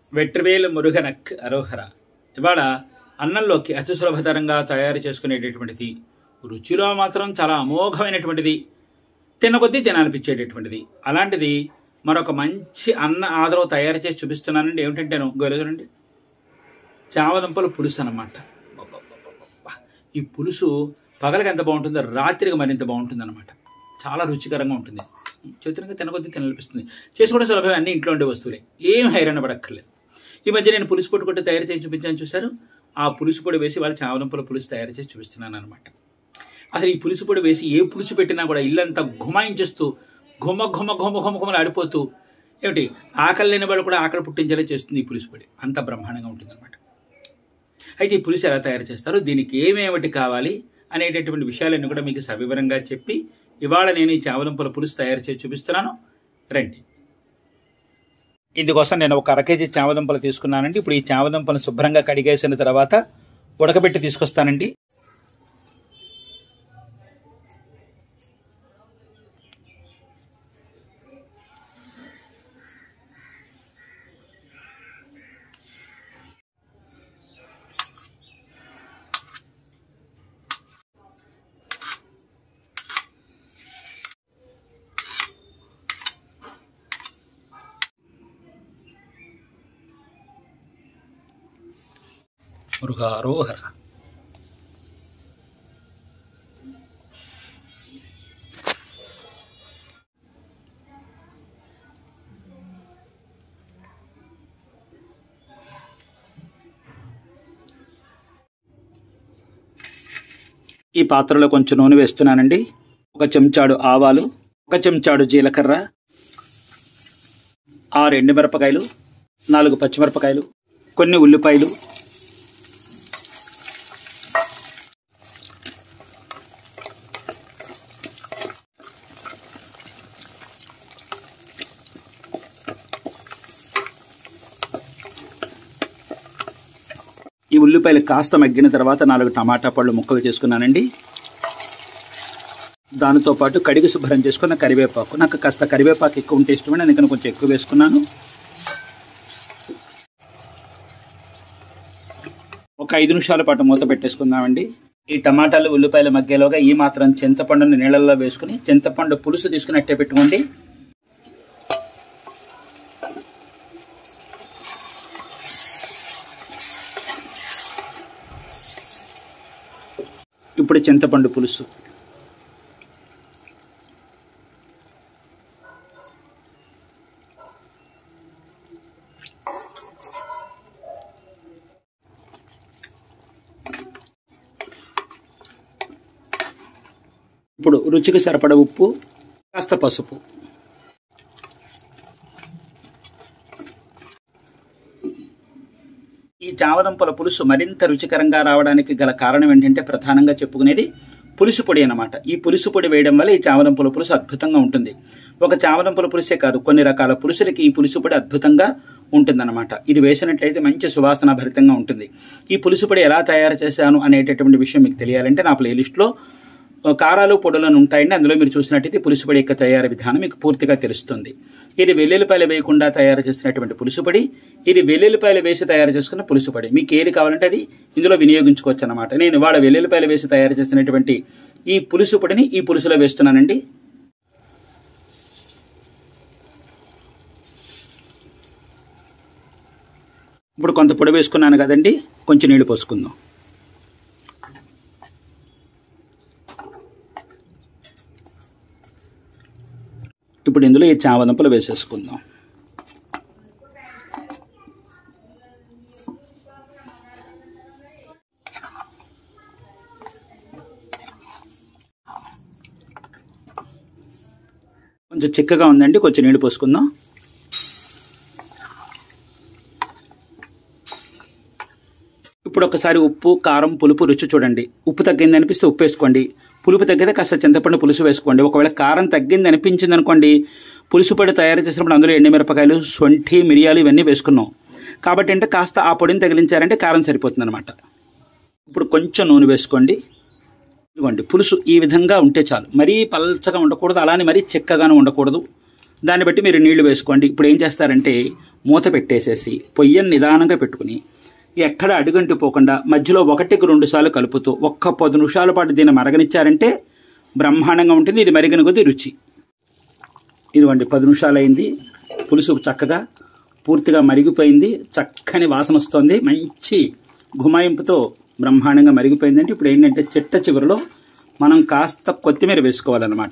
వెట్రివేలు మురుగనక్ అరోహర ఇవాళ అన్నంలోకి అతి సులభతరంగా తయారు చేసుకునేటటువంటిది రుచిలో మాత్రం చాలా అమోఘమైనటువంటిది తినకొద్దీ తినాలనిపించేటటువంటిది అలాంటిది మరొక మంచి అన్న ఆదరవు తయారు చేసి చూపిస్తున్నానండి ఏమిటంటేను గొరగరండి చామదుంపల పులుసు అన్నమాట అబ్బబ్బబ్బబ్బబ్బ. ఈ పులుసు పగలకి ఎంత బాగుంటుందో రాత్రికి మరింత బాగుంటుంది అనమాట చాలా రుచికరంగా ఉంటుంది చేతులంగా తినకొద్దీ తిననిపిస్తుంది చేసుకోవడం సులభమే అన్ని ఇంట్లో ఉండే వస్తువులే ఏం హైరాణ పడక్కర్లేదు ఈ మధ్య నేను పులుసు పొడి కొట్టి తయారు చేసి చూపించాను చూశారు ఆ పులుసు పొడి వేసి వాళ్ళ చామదుంపల పులుసు తయారు చేసి చూపిస్తున్నాను అనమాట అసలు ఈ పులుసు పొడి వేసి ఏ పులుసు పెట్టినా కూడా ఇల్లంతా గుమాయించేస్తూ ఘుమ ఘుమ ఘుమ ఘుమ ఘుమలు ఆడిపోతూ ఏమిటి ఆకలి లేని వాళ్ళు కూడా ఆకలి పుట్టించేలా చేస్తుంది ఈ పులుసు పొడి అంత బ్రహ్మాండంగా ఉంటుంది అనమాట అయితే ఈ పులుసు ఎలా తయారు చేస్తారు దీనికి ఏమేమిటి కావాలి అనేటటువంటి విషయాలన్నీ కూడా మీకు సవివరంగా చెప్పి ఇవాళ నేను ఈ చావలంపుల పులుసు తయారు చేసి చూపిస్తున్నాను రండి ఇందుకోసం నేను ఒక అర కేజీ చామదుంపలు తీసుకున్నానండి ఇప్పుడు ఈ చామదుంపలు శుభ్రంగా కడిగేసిన తర్వాత ఉడకబెట్టి తీసుకొస్తానండి మృగారోహర ఈ పాత్రలో కొంచెం నూనె వేస్తున్నానండి ఒక చెంచాడు ఆవాలు ఒక చెంచాడు జీలకర్ర ఆరు ఎండుమిరపకాయలు నాలుగు పచ్చిమిరపకాయలు కొన్ని ఉల్లిపాయలు ఈ ఉల్లిపాయలు కాస్త మగ్గిన తర్వాత నాలుగు టమాటా పళ్ళు ముక్కలు చేసుకున్నానండి దానితో పాటు కడిగి శుభ్రం చేసుకున్న కరివేపాకు నాకు కాస్త కరివేపాకు ఎక్కువ ఉంటే ఇష్టమని అందుకని కొంచెం ఎక్కువ వేసుకున్నాను ఒక ఐదు నిమిషాల పాటు మూత పెట్టేసుకుందామండి ఈ టమాటాలు ఉల్లిపాయలు మగ్గేలోగా ఈ మాత్రం చింతపండుని నీళ్ళల్లో వేసుకుని చింతపండు పులుసు తీసుకున్నట్టే పెట్టుకోండి ఇప్పుడు చింతపండు పులుసు ఇప్పుడు రుచికి సరిపడ ఉప్పు కాస్త పసుపు ఈ చామదుంపల పులుసు మరింత రుచికరంగా రావడానికి గల కారణం ఏంటంటే ప్రధానంగా చెప్పుకునేది పులుసు పొడి అన్నమాట ఈ పులుసు పొడి వేయడం వల్ల ఈ చామదుంపల పులుసు అద్భుతంగా ఉంటుంది ఒక చామదుంపల పులుసే కాదు కొన్ని రకాల పులుసులకి ఈ పులుసు పొడి అద్భుతంగా ఉంటుందన్నమాట ఇది వేసినట్లయితే మంచి సువాసన భరితంగా ఉంటుంది ఈ పులుసు పొడి ఎలా తయారు చేశాను అనేటటువంటి విషయం మీకు తెలియాలంటే నా ప్లేలిస్ట్లో కారాలు పొడులను ఉంటాయండి అందులో మీరు చూసినట్టయితే పులుసుపొడి యొక్క తయారీ విధానం మీకు పూర్తిగా తెలుస్తుంది ఇది వెల్లుల్లిపాయలు వేయకుండా తయారు చేసినటువంటి పులుసుపొడి ఇది వెల్లుల్లిపాయలు వేసి తయారు చేసుకున్న పులుసుపొడి మీకు ఏది కావాలంటే అది ఇందులో వినియోగించుకోవచ్చు అనమాట నేను ఇవాళ వెల్లుల్లిపాయలు వేసి తయారు చేసినటువంటి ఈ పులుసు పొడిని ఈ పులుసులో వేస్తున్నానండి ఇప్పుడు కొంత పొడి వేసుకున్నాను కదండి కొంచెం నీళ్లు పోసుకుందాం ఇప్పుడు ఇందులో ఈ చామదుంపలు వేసేసుకుందాం కొంచెం చిక్కగా ఉందండి కొంచెం నీళ్ళు పోసుకుందాం ఇప్పుడు ఒకసారి ఉప్పు కారం పులుపు రుచి చూడండి ఉప్పు తగ్గింది అనిపిస్తే ఉప్పు వేసుకోండి పులుపు తగ్గితే కాస్త చింతపండు పులుసు వేసుకోండి ఒకవేళ కారం తగ్గింది అనిపించింది అనుకోండి పులుసు పొడి తయారు చేసినప్పుడు అందులో ఎండుమిరపకాయలు సొంఠి మిరియాలు ఇవన్నీ వేసుకున్నాం కాబట్టి అంటే కాస్త ఆ పొడిని తగిలించారంటే కారం సరిపోతుంది అనమాట ఇప్పుడు కొంచెం నూనె వేసుకోండి ఇదిగోండి పులుసు ఈ విధంగా ఉంటే చాలు మరీ పల్చగా ఉండకూడదు అలానే మరీ చెక్కగాను ఉండకూడదు దాన్ని బట్టి మీరు నీళ్లు వేసుకోండి ఇప్పుడు ఏం చేస్తారంటే మూత పెట్టేసేసి పొయ్యని నిదానంగా పెట్టుకుని ఎక్కడ అడుగంటి పోకుండా మధ్యలో ఒకటికి రెండు సార్లు కలుపుతూ ఒక్క పది నిమిషాల పాటు దీన్ని మరగనిచ్చారంటే బ్రహ్మాండంగా ఉంటుంది ఇది మరిగిన కొద్దీ రుచి ఇదిగోండి పది నిమిషాలు అయింది పులుసు చక్కగా పూర్తిగా మరిగిపోయింది చక్కని వాసన వస్తుంది మంచి గుమాయింపుతో బ్రహ్మాండంగా మరిగిపోయిందంటే ఇప్పుడు ఏంటంటే చిట్ట చివరిలో మనం కాస్త కొత్తిమీర వేసుకోవాలన్నమాట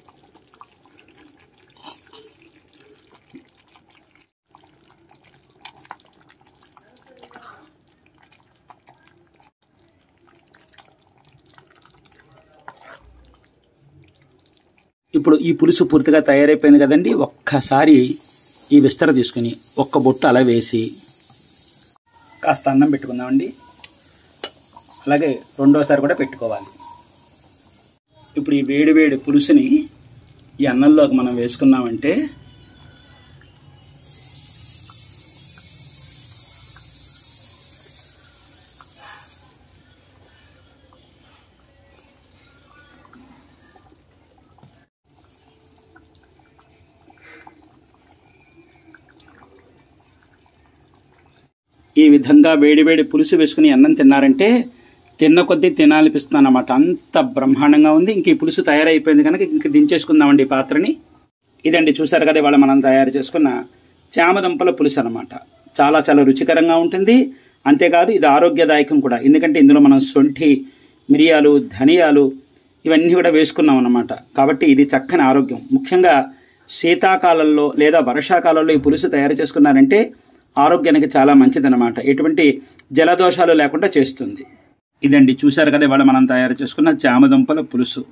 ఇప్పుడు ఈ పులుసు పూర్తిగా తయారైపోయింది కదండి ఒక్కసారి ఈ విస్తర తీసుకుని ఒక్క బొట్టు అలా వేసి కాస్త అన్నం పెట్టుకుందామండి అలాగే రెండోసారి కూడా పెట్టుకోవాలి ఇప్పుడు ఈ వేడి వేడి పులుసుని ఈ అన్నంలోకి మనం వేసుకున్నామంటే ఈ విధంగా వేడి వేడి పులుసు వేసుకుని అన్నం తిన్నారంటే తిన్న కొద్దీ తినాలనిపిస్తుంది అన్నమాట అంత బ్రహ్మాండంగా ఉంది ఇంక ఈ పులుసు తయారైపోయింది కనుక ఇంక దించేసుకుందామండి ఈ పాత్రని ఇదండి చూసారు కదా ఇవాళ మనం తయారు చేసుకున్న చామదుంపల పులుసు అనమాట చాలా చాలా రుచికరంగా ఉంటుంది అంతేకాదు ఇది ఆరోగ్యదాయకం కూడా ఎందుకంటే ఇందులో మనం సొంఠి మిరియాలు ధనియాలు ఇవన్నీ కూడా వేసుకున్నాం అన్నమాట కాబట్టి ఇది చక్కని ఆరోగ్యం ముఖ్యంగా శీతాకాలంలో లేదా వర్షాకాలంలో ఈ పులుసు తయారు చేసుకున్నారంటే ఆరోగ్యానికి చాలా మంచిదన్నమాట ఎటువంటి జలదోషాలు లేకుండా చేస్తుంది ఇదండి చూశారు కదా ఇవాళ మనం తయారు చేసుకున్న చామదుంపల పులుసు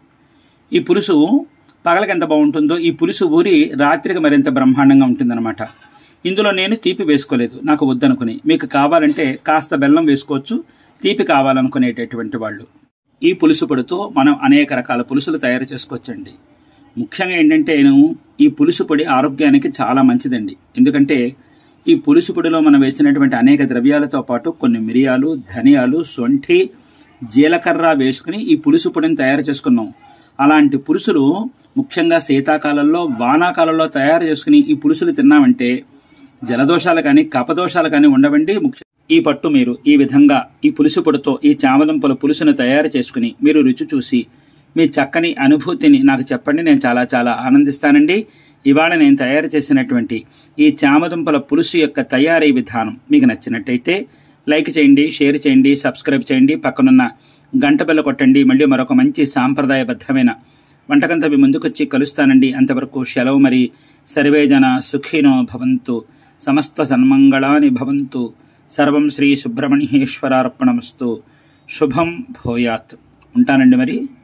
ఈ పులుసు పగలకి ఎంత బాగుంటుందో ఈ పులుసు ఊరి రాత్రికి మరింత బ్రహ్మాండంగా ఉంటుందన్నమాట ఇందులో నేను తీపి వేసుకోలేదు నాకు వద్దనుకుని మీకు కావాలంటే కాస్త బెల్లం వేసుకోవచ్చు తీపి కావాలనుకునేటటువంటి వాళ్ళు ఈ పులుసు పొడితో మనం అనేక రకాల పులుసులు తయారు చేసుకోవచ్చండి ముఖ్యంగా ఏంటంటే నేను ఈ పులుసు పొడి ఆరోగ్యానికి చాలా మంచిదండి ఎందుకంటే ఈ పులుసు పొడిలో మనం వేసినటువంటి అనేక ద్రవ్యాలతో పాటు కొన్ని మిరియాలు ధనియాలు సొంఠి జీలకర్ర వేసుకుని ఈ పులుసు పొడిని తయారు చేసుకున్నాం అలాంటి పులుసులు ముఖ్యంగా శీతాకాలంలో వానాకాలంలో తయారు చేసుకుని ఈ పులుసులు తిన్నామంటే జలదోషాలు కానీ కపదోషాలు కానీ ఉండవండి ముఖ్య ఈ పట్టు మీరు ఈ విధంగా ఈ పులుసు పొడితో ఈ చామదుంపల పులుసును తయారు చేసుకుని మీరు రుచి చూసి మీ చక్కని అనుభూతిని నాకు చెప్పండి నేను చాలా చాలా ఆనందిస్తానండి ఇవాళ నేను తయారు చేసినటువంటి ఈ చామదుంపల పులుసు యొక్క తయారీ విధానం మీకు నచ్చినట్టయితే లైక్ చేయండి షేర్ చేయండి సబ్స్క్రైబ్ చేయండి పక్కనున్న గంట బెల్ల కొట్టండి మళ్ళీ మరొక మంచి సాంప్రదాయబద్ధమైన వంటకంతో మీ ముందుకొచ్చి కలుస్తానండి అంతవరకు సెలవు మరి సర్వే జన సుఖినో భవంతు సమస్త సన్మంగళాని భవంతు సర్వం శ్రీ సుబ్రహ్మణ్యేశ్వరార్పణమస్తు శుభం భూయాత్ ఉంటానండి మరి